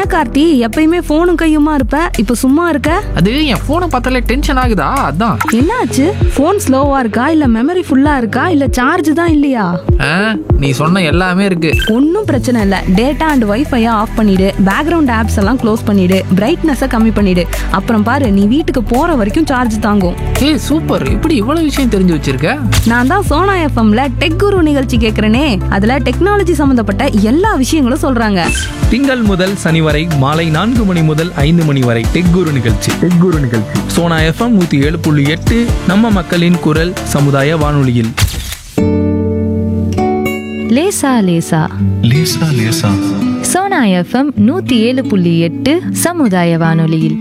கார்த்தி எப்பயுமே போனும் கையுமா இருப்ப இப்ப சும்மா இருக்க அது என் போனை பார்த்தாலே டென்ஷன் ஆகுதா அதான் என்னாச்சு போன் ஸ்லோவா இருக்கா இல்ல மெமரி ஃபுல்லா இருக்கா இல்ல சார்ஜ் தான் இல்லையா ஆ, நீ சொன்ன எல்லாமே இருக்கு ஒன்றும் பிரச்சனை இல்லை டேட்டா அண்ட் வைஃபையை ஆஃப் பண்ணிடு பேக்ரவுண்ட் ஆப்ஸ் எல்லாம் க்ளோஸ் பண்ணிடு பிரைட்னஸை கம்மி பண்ணிடு அப்புறம் பாரு நீ வீட்டுக்கு போற வரைக்கும் சார்ஜ் தாங்கும் ஏய் சூப்பர் இப்படி இவ்வளவு விஷயம் தெரிஞ்சு வச்சிருக்க நான் தான் சோனா எஃப்எம்ல டெக் குரு நிகழ்ச்சி கேட்குறேனே அதுல டெக்னாலஜி சம்மந்தப்பட்ட எல்லா விஷயங்களும் சொல்றாங்க திங்கள் முதல் சனி வரை மாலை நான்கு மணி முதல் ஐந்து மணி வரை டெக் குரு நிகழ்ச்சி டெக் குரு நிகழ்ச்சி சோனா எஃப்எம் நூத்தி ஏழு புள்ளி எட்டு நம்ம மக்களின் குரல் சமுதாய வானொலியில் லேசா லேசா லேசா லேசா சோனா எஃப்எம் நூத்தி ஏழு புள்ளி எட்டு சமுதாய வானொலியில்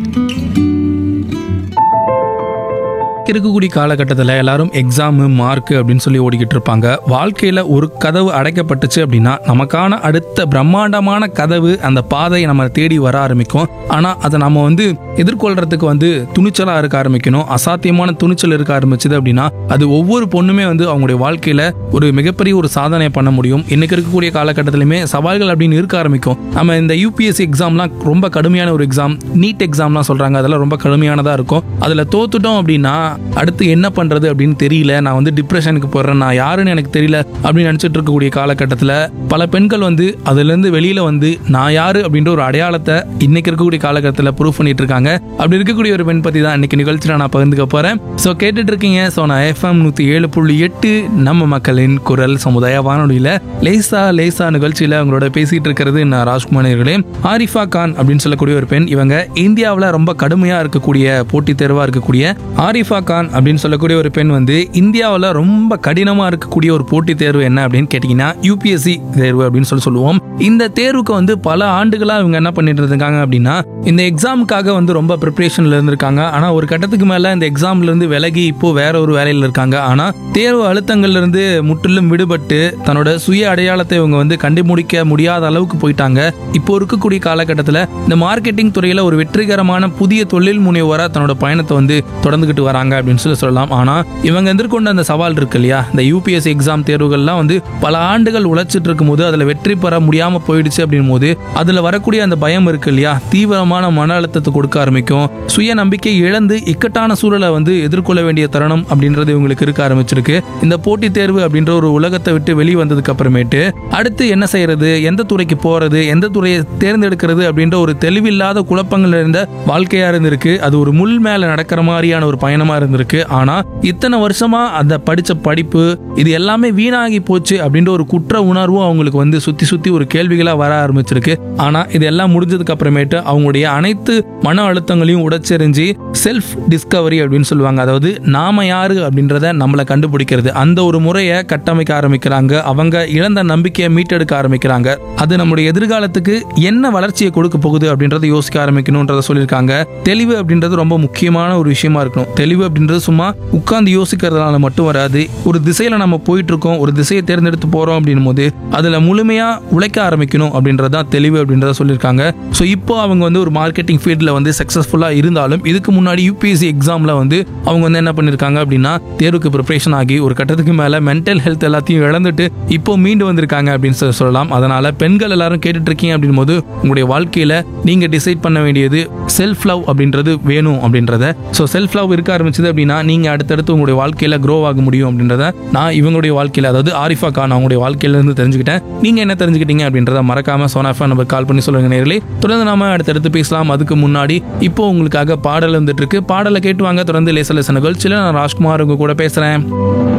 இருக்கக்கூடிய காலகட்டத்தில் எல்லாரும் எக்ஸாமு மார்க் அப்படின்னு சொல்லி ஓடிக்கிட்டு இருப்பாங்க வாழ்க்கையில் ஒரு கதவு அடைக்கப்பட்டுச்சு அப்படின்னா நமக்கான அடுத்த பிரம்மாண்டமான கதவு அந்த பாதை நம்ம தேடி வர ஆரம்பிக்கும் ஆனால் அதை நம்ம வந்து எதிர்கொள்றதுக்கு வந்து துணிச்சலாக இருக்க ஆரம்பிக்கணும் அசாத்தியமான துணிச்சல் இருக்க ஆரம்பிச்சது அப்படின்னா அது ஒவ்வொரு பொண்ணுமே வந்து அவங்களுடைய வாழ்க்கையில் ஒரு மிகப்பெரிய ஒரு சாதனை பண்ண முடியும் இன்னைக்கு இருக்கக்கூடிய காலகட்டத்திலுமே சவால்கள் அப்படின்னு இருக்க ஆரம்பிக்கும் நம்ம இந்த யூபிஎஸ்சி எக்ஸாம்லாம் ரொம்ப கடுமையான ஒரு எக்ஸாம் நீட் எக்ஸாம்லாம் சொல்கிறாங்க அதெல்லாம் ரொம்ப கடுமையானதாக இருக்கும் அதில் தோத்துட்டோம் அப்படின்னா அடுத்து என்ன பண்ணுறது அப்படின்னு தெரியல நான் வந்து டிப்ரெஷனுக்கு போடுறேன் நான் யாருன்னு எனக்கு தெரியல அப்படின்னு நினச்சிட்டு இருக்கக்கூடிய காலகட்டத்தில் பல பெண்கள் வந்து அதுலேருந்து வெளியில் வந்து நான் யாரு அப்படின்ற ஒரு அடையாளத்தை இன்னைக்கு இருக்கக்கூடிய காலகட்டத்தில் ப்ரூவ் பண்ணிட்டு இருக்காங்க அப்படி இருக்கக்கூடிய ஒரு பெண் பற்றி தான் இன்னைக்கு நிகழ்ச்சியில் நான் பகிர்ந்துக்க போகிறேன் ஸோ கேட்டுட்டு இருக்கீங்க ஸோ நான் எஃப்எம் நூற்றி ஏழு புள்ளி எட்டு நம்ம மக்களின் குரல் சமுதாய வானொலியில் லேசா லேசா நிகழ்ச்சியில் அவங்களோட பேசிட்டு இருக்கிறது நான் ராஜ்குமார் அவர்களே ஆரிஃபா கான் அப்படின்னு சொல்லக்கூடிய ஒரு பெண் இவங்க இந்தியாவில் ரொம்ப கடுமையாக இருக்கக்கூடிய போட்டித் தேர்வாக இருக்கக்கூடிய ஆரிஃபா கான் அப்படின்னு சொல்லக்கூடிய ஒரு பெண் வந்து இந்தியாவில் ரொம்ப கடினமாக இருக்கக்கூடிய ஒரு போட்டித் தேர்வு என்ன அப்படின்னு கேட்டிங்கன்னா யூபிஎஸ்சி தேர்வு அப்படின்னு சொல்லி சொல்லுவோம் இந்த தேர்வுக்கு வந்து பல ஆண்டுகளாக இவங்க என்ன பண்ணிட்டு இருக்காங்க அப்படின்னா இந்த எக்ஸாமுக்காக வந்து ரொம்ப ப்ரிப்பரேஷனில் இருந்திருக்காங்க ஆனால் ஒரு கட்டத்துக்கு மேலே இந்த எக்ஸாம்ல இருந்து விலகி இப்போ வேற ஒரு வேலையில் இருக்காங்க ஆனால் தேர்வு அழுத்தங்கள்ல இருந்து முற்றிலும் விடுபட்டு தன்னோட சுய அடையாளத்தை இவங்க வந்து கண்டுபிடிக்க முடியாத அளவுக்கு போயிட்டாங்க இப்போ இருக்கக்கூடிய காலகட்டத்தில் இந்த மார்க்கெட்டிங் துறையில் ஒரு வெற்றிகரமான புதிய தொழில் முனைவோராக தன்னோட பயணத்தை வந்து தொடர்ந்துகிட்டு வராங்க அப்படின்னு சொல்லி சொல்லலாம் ஆனால் இவங்க எதிர்கொண்ட அந்த சவால் இருக்கு இல்லையா இந்த யூபிஎஸ் எக்ஸாம் தேர்வுகள்லாம் வந்து பல ஆண்டுகள் உழைச்சிட்டு இருக்கும்போது அதில் வெற்றி பெற முடியாமல் போயிடுச்சு அப்படின் போது அதில் வரக்கூடிய அந்த பயம் இருக்கு இல்லையா தீவிரமான மன அழுத்தத்தை கொடுக்க ஆரம்பிக்கும் சுய நம்பிக்கை இழந்து இக்கட்டான சூழலை வந்து எதிர்கொள்ள வேண்டிய தருணம் அப்படின்றது இவங்களுக்கு இருக்க ஆரம்பிச்சிருக்கு இந்த போட்டித் தேர்வு அப்படின்ற ஒரு உலகத்தை விட்டு வெளியே வந்ததுக்கு அப்புறமேட்டு அடுத்து என்ன செய்யறது எந்த துறைக்கு போறது எந்த துறையை தேர்ந்தெடுக்கிறது அப்படின்ற ஒரு தெளிவில்லாத குழப்பங்கள் இருந்த வாழ்க்கையா இருந்திருக்கு அது ஒரு முள் மேல நடக்கிற மாதிரியான ஒரு பயணமா இருந்திருக்கு ஆனா இத்தனை வருஷமா அந்த படிச்ச படிப்பு இது எல்லாமே வீணாகி போச்சு அப்படின்ற ஒரு குற்ற உணர்வும் அவங்களுக்கு வந்து சுத்தி சுத்தி ஒரு கேள்விகளா வர ஆரம்பிச்சிருக்கு ஆனா இது எல்லாம் முடிஞ்சதுக்கு அப்புறமேட்டு அவங்களுடைய அனைத்து மன அழுத்தங்களையும் உடைச்செறிஞ்சு செல்ஃப் டிஸ்கவரி அப்படின்னு சொல்லுவாங்க அதாவது நாம யாரு அப்படின்றத நம்மளை கண்டுபிடிக்கிறது அந்த ஒரு முறையை கட்டமைக்க ஆரம்பிக்கிறாங்க அவங்க இழந்த நம்பிக்கையை மீட்டெடுக்க ஆரம்பிக்கிறாங்க அது நம்முடைய எதிர்காலத்துக்கு என்ன வளர்ச்சியை கொடுக்க போகுது அப்படின்றத யோசிக்க ஆரம்பிக்கணும்ன்றத சொல்லியிருக்காங்க தெளிவு அப்படின்றது ரொம்ப முக்கியமான ஒரு விஷயமா இருக்கணும் தெளிவு அப்படின்றது சும்மா உட்கார்ந்து யோசிக்கிறதுனால மட்டும் வராது ஒரு திசையில நம்ம போயிட்டு இருக்கோம் ஒரு திசையை தேர்ந்தெடுத்து போறோம் அப்படின்னும் போது அதுல முழுமையா உழைக்க ஆரம்பிக்கணும் அப்படின்றது தான் தெளிவு அப்படின்றத சொல்லியிருக்காங்க ஸோ இப்போ அவங்க வந்து ஒரு மார்க்கெட்டிங் ஃபீல்டில் வந்து சக்ஸஸ்ஃபுல்லாக இருந்தாலும் இதுக்கு முன்னாடி யூபிஎஸ்சி எக்ஸாமில் வந்து அவங்க வந்து என்ன பண்ணியிருக்காங்க அப்படின்னா தேர்வுக்கு ப்ரிப்பரேஷன் ஆகி ஒரு கட்டத்துக்கு மேலே மென்டல் ஹெல்த் எல்லாத்தையும் இழந்துட்டு இப்போ மீண்டு வந்திருக்காங்க அப்படின்னு சொல்லி சொல்லலாம் அதனால பெண்கள் எல்லாரும் கேட்டுட்டு இருக்கீங்க அப்படின் போது உங்களுடைய வாழ்க்கையில நீங்க டிசைட் பண்ண வேண்டியது செல்ஃப் லவ் அப்படின்றது வேணும் அப்படின்றத ஸோ செல்ஃப் லவ் இருக்க ஆரம்பிச்சது அப்படின்னா நீங்க அடுத்தடுத்து உங்களுடைய வாழ்க்கையில க்ரோ ஆக முடியும் அப்படின்றத நான் இவங்களுடைய வாழ்க்கையில அதாவது ஆரிஃபா கான் அவங்களுடைய வாழ்க்கையில இருந்து தெரிஞ்சுக்கிட்டேன் நீங்க என்ன தெரிஞ்சுக்கிட்டீங்க அப்படின்றத மறக்காம சோனாஃபா நம்ம கால் பண்ணி சொல்லுங்க நேர்களே தொடர்ந்து நாம அடுத்தடுத்து பேசலாம் அதுக்கு முன்னாடி இப்போ உங்களுக்காக பாடல் வந்துட்டு இருக்கு பாடலை கேட்டு வாங்க தொடர்ந்து லேச லேச நிகழ்ச்சியில நான் ராஜ்குமார் உங்க கூட பேசுறேன்